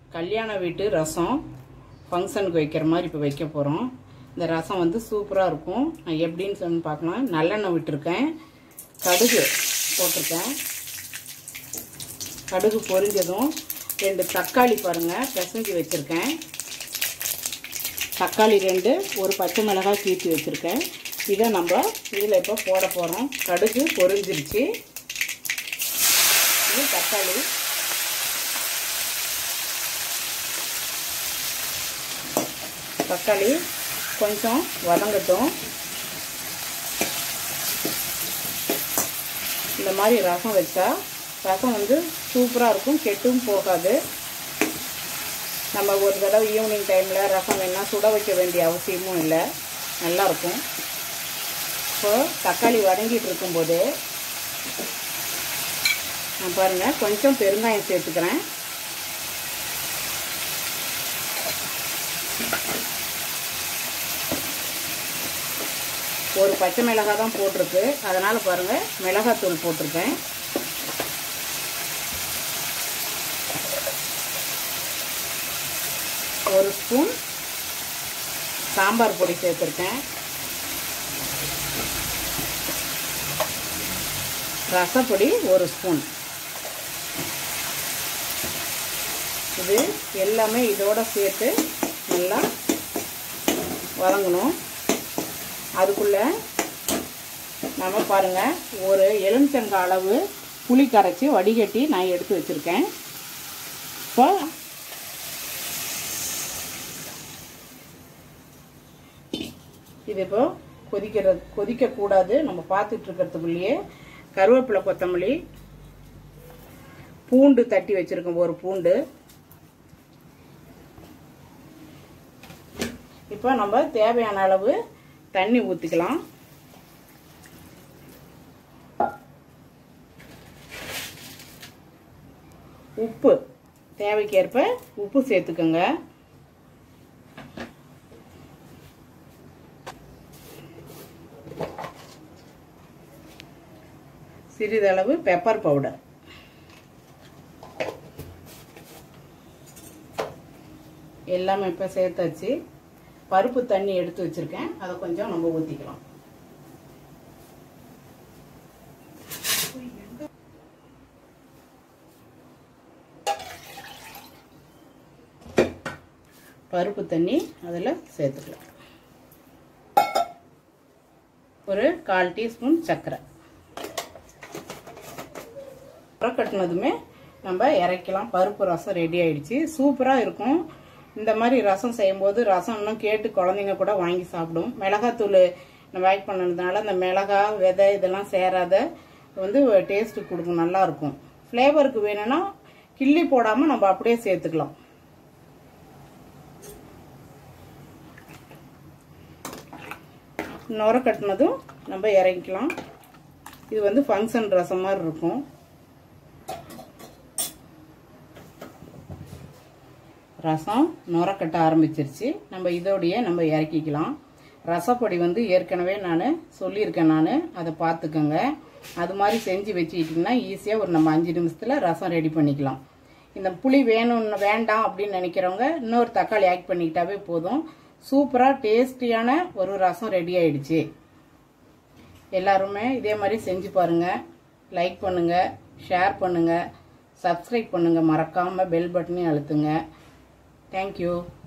கல்யாண வீட்டு ரசம் ஃபங்க்ஷனுக்கு வைக்கிற மாதிரி இப்போ வைக்க போகிறோம் இந்த ரசம் வந்து சூப்பராக இருக்கும் நான் எப்படின்னு சொல்லி பார்க்கலாம் நல்லெண்ணெய் விட்டுருக்கேன் கடுகு போட்டிருக்கேன் கடுகு பொரிஞ்சதும் ரெண்டு தக்காளி பாருங்கள் பிசைஞ்சு வச்சுருக்கேன் தக்காளி ரெண்டு ஒரு பச்சை மிளகாய் கீழ்த்தி வச்சுருக்கேன் இதை நம்ம இதில் இப்போ போட போகிறோம் கடுகு பொரிஞ்சிருச்சு இது தக்காளி தக்காளி கொஞ்சம் வதங்கட்டும் இந்த மாதிரி ரசம் வச்சா ரசம் வந்து சூப்பராக இருக்கும் கெட்டும் போகாது நம்ம ஒரு தடவை ஈவினிங் டைமில் ரசம் வேணால் சுட வைக்க வேண்டிய அவசியமும் இல்லை நல்லாயிருக்கும் இப்போ தக்காளி வதங்கிட்டு இருக்கும்போது நான் பாருங்கள் கொஞ்சம் பெருங்காயம் சேர்த்துக்கிறேன் ஒரு பச்சை மிளகாய் தான் போட்டிருக்கு அதனால் பாருங்கள் மிளகாத்தூள் போட்டிருக்கேன் ஒரு ஸ்பூன் சாம்பார் பொடி சேர்த்துருக்கேன் ரசப்பொடி ஒரு ஸ்பூன் இது எல்லாமே இதோட சேர்த்து நல்லா வதங்கணும் அதுக்குள்ளே நம்ம பாருங்கள் ஒரு எலுமிச்சங்காய் அளவு புளி கரைச்சி வடிகட்டி நான் எடுத்து வச்சுருக்கேன் இப்போ இது இப்போ கொதிக்கிற கொதிக்கக்கூடாது நம்ம பார்த்துட்டு இருக்கிறதுக்குள்ளேயே கருவேப்பிலை கொத்தமல்லி பூண்டு தட்டி வச்சுருக்கோம் ஒரு பூண்டு இப்போ நம்ம தேவையான அளவு தண்ணி ஊற்றிக்கலாம் உப்பு தேவைக்கேற்ப உப்பு சேர்த்துக்கோங்க சிறிதளவு பெப்பர் பவுடர் எல்லாமே இப்போ சேர்த்தாச்சு பருப்பு தண்ணி எடுத்து வச்சுருக்கேன் அதை கொஞ்சம் நம்ம ஊற்றிக்கலாம் பருப்பு தண்ணி அதில் சேர்த்துக்கலாம் ஒரு கால் டீஸ்பூன் சர்க்கரை கட்டினதுமே நம்ம இறக்கலாம் பருப்பு ரசம் ரெடி ஆயிடுச்சு சூப்பராக இருக்கும் இந்த மாதிரி ரசம் செய்யும்போது ரசம் இன்னும் கேட்டு குழந்தைங்க கூட வாங்கி சாப்பிடும் மிளகாத்தூள் நம்ம ஆட் பண்ணதுனால அந்த மிளகா விதை இதெல்லாம் சேராத வந்து டேஸ்ட்டு கொடுக்கும் நல்லா இருக்கும் ஃப்ளேவருக்கு வேணும்னா கிள்ளி போடாமல் நம்ம அப்படியே சேர்த்துக்கலாம் நுர கட்டினதும் நம்ம இறங்கிக்கலாம் இது வந்து ஃபங்க்ஷன் ரசம் மாதிரி இருக்கும் ரசம் நுர கட்ட ஆரம்பிச்சிருச்சு நம்ம இதோடைய நம்ம இறக்கிக்கலாம் ரசப்பொடி வந்து ஏற்கனவே நான் சொல்லியிருக்கேன் நான் அதை பார்த்துக்கோங்க அது மாதிரி செஞ்சு வச்சுக்கிட்டிங்கன்னா ஈஸியாக ஒரு நம்ம அஞ்சு நிமிஷத்தில் ரசம் ரெடி பண்ணிக்கலாம் இந்த புளி வேணும்னு வேண்டாம் அப்படின்னு நினைக்கிறவங்க இன்னொரு தக்காளி ஆட் பண்ணிக்கிட்டாவே போதும் சூப்பராக டேஸ்டியான ஒரு ரசம் ரெடி ஆயிடுச்சு எல்லாருமே இதே மாதிரி செஞ்சு பாருங்கள் லைக் பண்ணுங்கள் ஷேர் பண்ணுங்கள் சப்ஸ்கிரைப் பண்ணுங்கள் மறக்காமல் பெல் பட்டனையும் அழுத்துங்க தேங்க்யூ